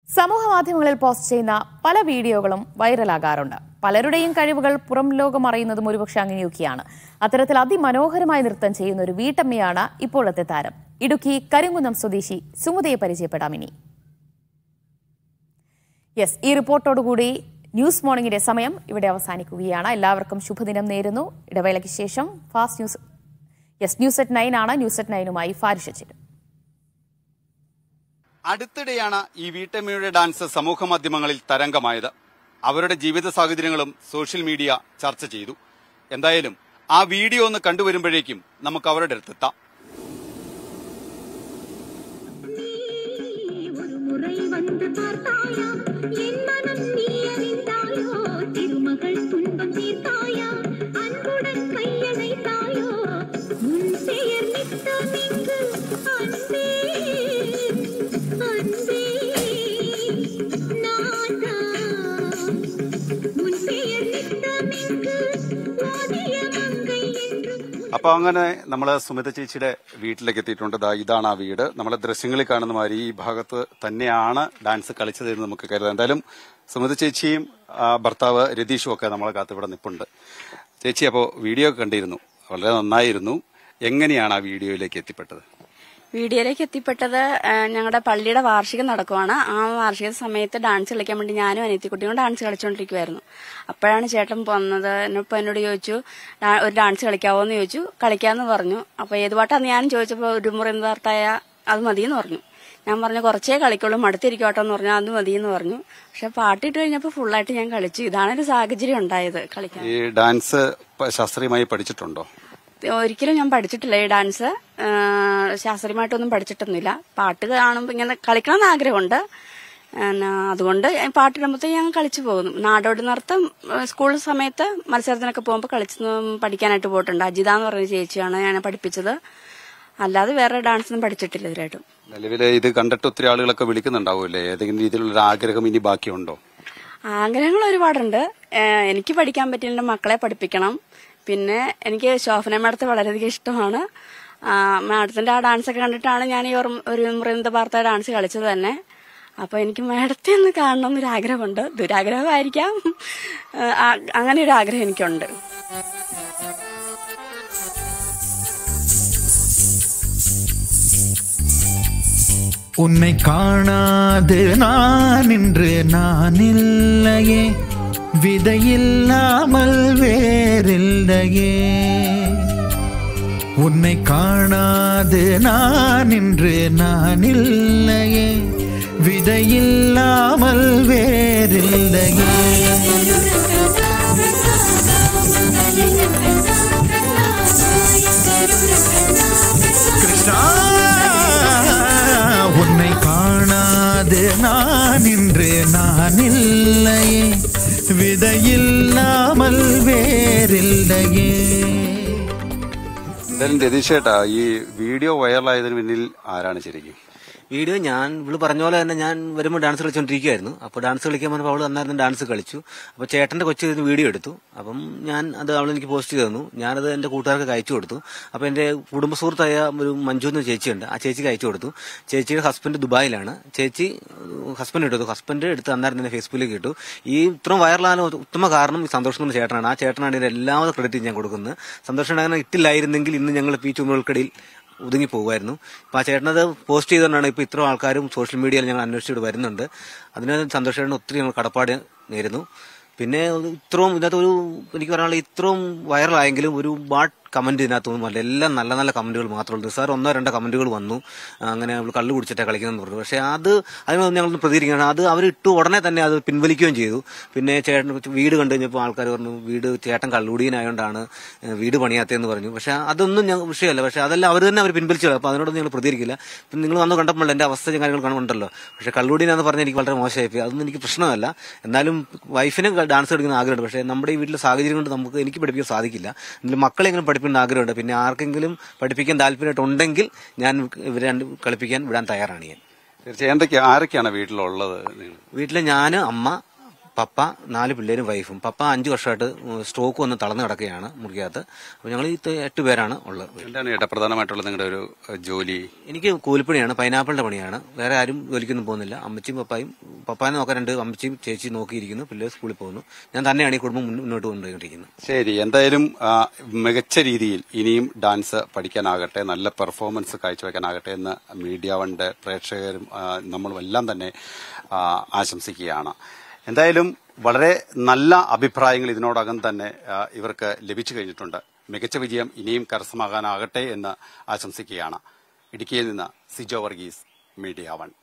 സമൂഹ മാധ്യമങ്ങളിൽ പോസ്റ്റ് ചെയ്യുന്ന പല വീഡിയോകളും വൈറലാകാറുണ്ട് പലരുടെയും കഴിവുകൾ പുറം ലോകം അറിയുന്നതും ഒരുപക്ഷെ അങ്ങനെയൊക്കെയാണ് അത്തരത്തിൽ അതിമനോഹരമായി നൃത്തം ചെയ്യുന്ന ഒരു വീട്ടമ്മയാണ് ഇപ്പോഴത്തെ താരം ഇടുക്കി കരിങ്കുന്നം സ്വദേശി സുമുദയെ പരിചയപ്പെടാം ഇനി യെസ് ഈ റിപ്പോർട്ടോടുകൂടി ന്യൂസ് മോർണിംഗിന്റെ സമയം ഇവിടെ അവസാനിക്കുകയാണ് എല്ലാവർക്കും ശുഭദിനം നേരുന്നു ഇടവേളയ്ക്ക് ശേഷം fast news yes news at nine ആണ് ന്യൂസ് അറ്റ് നയനുമായി ഫാരിഷ ചേരും അടുത്തിടെയാണ് ഈ വീട്ടമ്മയുടെ ഡാൻസ് സമൂഹ മാധ്യമങ്ങളിൽ തരംഗമായത് അവരുടെ ജീവിത സാഹചര്യങ്ങളും സോഷ്യൽ മീഡിയ ചർച്ച ചെയ്തു എന്തായാലും ആ വീഡിയോ ഒന്ന് കണ്ടുവരുമ്പോഴേക്കും നമുക്ക് അവരുടെ അടുത്തെത്താം ஒரு முறை வந்து பார்த்தாயா என் மனம் நீ அறிந்தாயோ திருமகள் துன்பம் தீர்த்தாயா அன்புடன் கையணைத்தாயோ உன் பெயர் நித்தமிங்கு அன்பே அன்பே நாதா உன் பெயர் நித்தமிங்கு ஓதிய மங்கை என்று അപ്പൊ അങ്ങനെ നമ്മള് സുമിത ചേച്ചിയുടെ വീട്ടിലേക്ക് എത്തിയിട്ടുണ്ട് ദാ ഇതാണ് ആ വീട് നമ്മളെ ദൃശ്യങ്ങളിൽ കാണുന്ന മാതിരി ഈ ഭാഗത്ത് തന്നെയാണ് ഡാൻസ് കളിച്ചത് എന്ന് നമുക്ക് കരുതാം എന്തായാലും സുമിത ചേച്ചിയും ആ, ഭർത്താവ് രതീഷും ഒക്കെ നമ്മളെ കാത്ത് ഇവിടെ നിപ്പുണ്ട് ചേച്ചി അപ്പോൾ വീഡിയോ കണ്ടിരുന്നു വളരെ നന്നായിരുന്നു എങ്ങനെയാണ് ആ വീഡിയോയിലേക്ക് എത്തിപ്പെട്ടത് വീഡിയോയിലേക്ക് എത്തിപ്പെട്ടത് ഞങ്ങളുടെ പള്ളിയുടെ വാർഷികം നടക്കുവാണ് ആ വാർഷിക സമയത്ത് ഡാൻസ് കളിക്കാൻ വേണ്ടി ഞാനും അനിയത്തിക്കുട്ടിയും ഡാൻസ് കളിച്ചുകൊണ്ടിരിക്കുവായിരുന്നു അപ്പോഴാണ് ചേട്ടൻ വന്നത് എന്നപ്പോൾ എന്നോട് ചോദിച്ചു "ഡാ- ഒരു ഡാൻസ് കളിക്കാവോ എന്ന് ചോദിച്ചു കളിക്കാന്ന് പറഞ്ഞു അപ്പോൾ ഏത് പാട്ടാന്ന് ഞാൻ ചോദിച്ചപ്പോൾ ഒരു മുറിന്താർത്തായ അത് മതിയെന്ന് പറഞ്ഞു ഞാൻ പറഞ്ഞു കുറച്ചേ കളിക്കുള്ളൂ മടുത്തിരിക്കോട്ടെ എന്ന് പറഞ്ഞു അത് മതിയെന്ന് പറഞ്ഞു പക്ഷെ പാട്ടിട്ട് കഴിഞ്ഞപ്പോൾ ഫുള്ളായിട്ട് ഞാൻ കളിച്ചു ഇതാണ് ഒരു സാഹചര്യം ഉണ്ടായത് കളിക്കാൻ ഈ ഡാൻസ് പ- ശാസ്ത്രീയമായി പഠിച്ചിട്ടുണ്ടോ ഒരിക്കലും ഞാൻ പഠിച്ചിട്ടില്ല ഈ ഡാൻസ് ആ, ശാസ്ത്രീയമായിട്ടൊന്നും പഠിച്ചിട്ടൊന്നുമില്ല പാട്ട് കാണുമ്പോൾ ഇങ്ങനെ കളിക്കണമെന്ന് ആഗ്രഹമുണ്ട് എന്നാ, അതുകൊണ്ട് പാട്ടിടുമ്പോഴത്തേ ഞാൻ കളിച്ചു പോകുന്നു നാടോടി നൃത്തം ആ, സ്കൂൾ സമയത്ത് മത്സരത്തിനൊക്കെ പോകുമ്പോൾ കളിച്ച് പഠിക്കാനായിട്ട് പോയിട്ടുണ്ട് അജിത എന്ന് പറഞ്ഞ ചേച്ചിയാണ് ഞാൻ പഠിപ്പിച്ചത് അല്ലാതെ വേറെ ഡാൻസ് ഒന്നും പഠിച്ചിട്ടില്ല ഇതിലായിട്ടും നിലവിൽ ഇത് കണ്ടിട്ട് ഒത്തിരി ആളുകളൊക്കെ വിളിക്കുന്നുണ്ടാവുമല്ലേ ഏതെങ്കിലും രീതിയിലുള്ള ഒരു ആഗ്രഹം ഇനി ബാക്കിയുണ്ടോ ആഗ്രഹങ്ങൾ ഒരുപാടുണ്ട് ഏഹ് എനിക്ക് പഠിക്കാൻ പറ്റിയ എൻ്റെ മക്കളെ പഠിപ്പിക്കണം പിന്നെ എനിക്ക് ശോഭന മേഡത്തെ വളരെയധികം ഇഷ്ടമാണ് ആ, മാഡത്തിന്റെ ആ ഡാൻസ് ഒക്കെ കണ്ടിട്ടാണ് ഞാൻ ഈ ഒരു- ഒരു മൃന്ദ വാർത്ത ഡാൻസ് കളിച്ചത് തന്നെ അപ്പൊ എനിക്ക് മാഡത്തെ ഒന്ന് കാണണം എന്നൊരു ആഗ്രഹമുണ്ട് ദുരാഗ്രഹമായിരിക്കാം ഏഹ് ആ- അങ്ങനെ ഒരു ആഗ്രഹം എനിക്കുണ്ട് உன்னை காணாது நான் இன்று நான் இல்லையே விதையில்லாமல் வேறில்லையே உன்னை காணாது நான் இன்று நான் இல்லையே விதையில்லாமல் வேறில்லையே கிருஷ்ணா உன்னை காணாது நான் இன்று நான் இல்லையே விதையில்லாமல் വേറില്ലയേ എന്തായാലും രതീഷേട്ടാ ഈ വീഡിയോ വൈറലായതിന് പിന്നിൽ ആരാണ് ശരിക്കും വീഡിയോ ഞാൻ ഇവള് പറഞ്ഞ പോലെ തന്നെ ഞാൻ വരുമ്പോൾ ഡാൻസ് കളിച്ചുകൊണ്ടിരിക്കുകയായിരുന്നു അപ്പോൾ ഡാൻസ് കളിക്കാൻ വന്നപ്പോൾ അവൾ അന്നേരം ഡാൻസ് കളിച്ചു അപ്പോൾ ചേട്ടന്റെ കൊച്ചു ഇതിന് വീഡിയോ എടുത്തു അപ്പം ഞാൻ അത് അവൾ എനിക്ക് പോസ്റ്റ് ചെയ്ത് തന്നു ഞാനത് എന്റെ കൂട്ടുകാർക്ക് അയച്ചു കൊടുത്തു അപ്പോൾ എന്റെ കുടുംബ സുഹൃത്തായ ഒരു മഞ്ജു എന്ന ചേച്ചിയുണ്ട് ആ ചേച്ചിക്ക് അയച്ചു കൊടുത്തു ചേച്ചിയുടെ ഹസ്ബൻഡ് ദുബായിലാണ് ചേച്ചി ഹസ്ബൻഡ് എടുത്തു ഹസ്ബൻഡ് എടുത്ത് അന്നേരം തന്നെ ഫേസ്ബുക്കിലേക്ക് ഇട്ടു ഈ ഇത്രയും വൈറലാകാൻ ഉത്തമ കാരണം ഈ സന്തോഷം എന്ന ചേട്ടനാണ് ആ ചേട്ടനാണ് ഇതിന്റെ എല്ലാവരും ക്രെഡിറ്റ് ഞാൻ കൊടുക്കുന്നത് സന്തോഷം ഉണ്ടാകുന്ന ഇട്ടില്ലായിരുന്നെങ്കിൽ ഇന്ന് ഞങ്ങൾ ഈ ചുമകൾക്കിടയിൽ ഒതുങ്ങി പോകുമായിരുന്നു അപ്പൊ ആ ചേട്ടനത് പോസ്റ്റ് ചെയ്തുകൊണ്ടാണ് ഇപ്പൊ ഇത്ര ആൾക്കാരും സോഷ്യൽ മീഡിയയിൽ ഞങ്ങൾ അന്വേഷിച്ചിട്ട് വരുന്നുണ്ട് അതിന് സന്തോഷേട്ടന് ഒത്തിരി ഞങ്ങൾ കടപ്പാട് നേരുന്നു പിന്നെ ഇത്രയും ഇതിനകത്ത് ഒരു എനിക്ക് പറയാനുള്ള ഇത്രയും വൈറലായെങ്കിലും ഒരു ബാഡ് കമന്റ് ഇതിനകത്തൊന്നും അല്ല എല്ലാം നല്ല നല്ല കമന്റുകൾ മാത്രമേ ഉള്ളൂ സാർ ഒന്നോ രണ്ടോ കമന്റുകൾ വന്നു അങ്ങനെ അവൾ കള്ളു കുടിച്ചിട്ടാണ് കളിക്കുന്നതെന്ന് പറഞ്ഞു പക്ഷെ അത് അതിനൊന്നും ഞങ്ങൾ പ്രതികരിക്കുകയാണ് അത് അവർ ഇട്ടു ഉടനെ തന്നെ അത് പിൻവലിക്കുകയും ചെയ്തു പിന്നെ ചേട്ടൻ വീട് കണ്ടു കഴിഞ്ഞപ്പോൾ ആൾക്കാർ പറഞ്ഞു വീട് ചേട്ടൻ കള്ളുടിയനായോണ്ടാണ് ഏഹ് വീട് പണിയാത്തതെന്ന് പറഞ്ഞു പക്ഷെ അതൊന്നും ഞങ്ങൾ വിഷയമല്ല പക്ഷെ അതെല്ലാം അവർ തന്നെ അവർ പിൻവലിച്ചു അപ്പോൾ അതിനോട് ഞങ്ങൾ പ്രതികരിക്കില്ല പിന്നെ നിങ്ങൾ വന്ന് കണ്ടപ്പോൾ എന്റെ അവസ്ഥ കാര്യങ്ങൾ കാണുന്നുണ്ടല്ലോ പക്ഷെ കള്ളുടിയനാന്ന് പറഞ്ഞാൽ എനിക്ക് വളരെ മോശമായി അതൊന്നും എനിക്ക് പ്രശ്നമല്ല എന്നാലും വൈഫിന് ഡാൻസ് കളിക്കുന്ന ആഗ്രഹമുണ്ട് പക്ഷെ നമ്മുടെ ഈ വീട്ടിലെ സാഹചര്യം കൊണ്ട് നമുക്ക് എനിക്ക് പഠിപ്പിക്കാൻ സാധിക്കില്ല എന്നാലും മക്കളെങ്കിലും പഠിപ്പിക്കുന്ന ആഗ്രഹമുണ്ട് പിന്നെ ആർക്കെങ്കിലും പഠിപ്പിക്കാൻ താല്പര്യമായിട്ടുണ്ടെങ്കിൽ ഞാൻ ഇവരെ രണ്ട് കളിപ്പിക്കാൻ വിടാൻ തയ്യാറാണ് ഞാൻ തീർച്ചയായും എന്തൊക്കെയാ ആരൊക്കെയാണ് വീട്ടിലുള്ളത് നിങ്ങൾ? വീട്ടിലെ ഞാൻ അമ്മ പപ്പ നാല് പിള്ളേരും വൈഫും പപ്പ അഞ്ചു വർഷമായിട്ട് സ്ട്രോക്ക് വന്ന് തളർന്നു കിടക്കുകയാണ് മുറിക്കകത്ത് അപ്പോൾ ഞങ്ങൾ ഈ ത- എട്ട് പേരാണ് ഉള്ളത് എന്താണ് ചേട്ടാ പ്രധാനമായിട്ടുള്ള നിങ്ങളുടെ ഒരു ഏഹ്, ജോലി എനിക്ക് കൂലിപ്പണിയാണ് പൈനാപ്പിളിന്റെ പണിയാണ് വേറെ ആരും ജോലിക്കൊന്നും പോകുന്നില്ല അമ്മച്ചിയും പപ്പായും പപ്പാനെ നോക്കാൻ രണ്ട് അമ്മച്ചിയും ചേച്ചി നോക്കിയിരിക്കുന്നു പിള്ളേർ സ്കൂളിൽ പോകുന്നു ഞാൻ തന്നെയാണ് ഈ കുടുംബം മുന്നോ- മുന്നോട്ട് കൊണ്ടുപോയിരിക്കുന്നത് ശരി എന്തായാലും ആ, മികച്ച രീതിയിൽ ഇനിയും ഡാൻസ് പഠിക്കാനാകട്ടെ നല്ല പെർഫോമൻസ് കാഴ്ചവെക്കാനാകട്ടെ എന്ന് മീഡിയ വണ്ട് പ്രേക്ഷകരും ആ, നമ്മളും എല്ലാം തന്നെ ആ, ആശംസിക്കുകയാണ് എന്തായാലും വളരെ നല്ല അഭിപ്രായങ്ങൾ ഇതിനോടകം തന്നെ ആ, ഇവർക്ക് ലഭിച്ചു കഴിഞ്ഞിട്ടുണ്ട് മികച്ച വിജയം ഇനിയും കരസ്ഥമാകാനാകട്ടെ എന്ന് ആശംസിക്കുകയാണ് ഇടുക്കിയിൽ നിന്ന് സിജോ വർഗീസ് മീഡിയ വൺ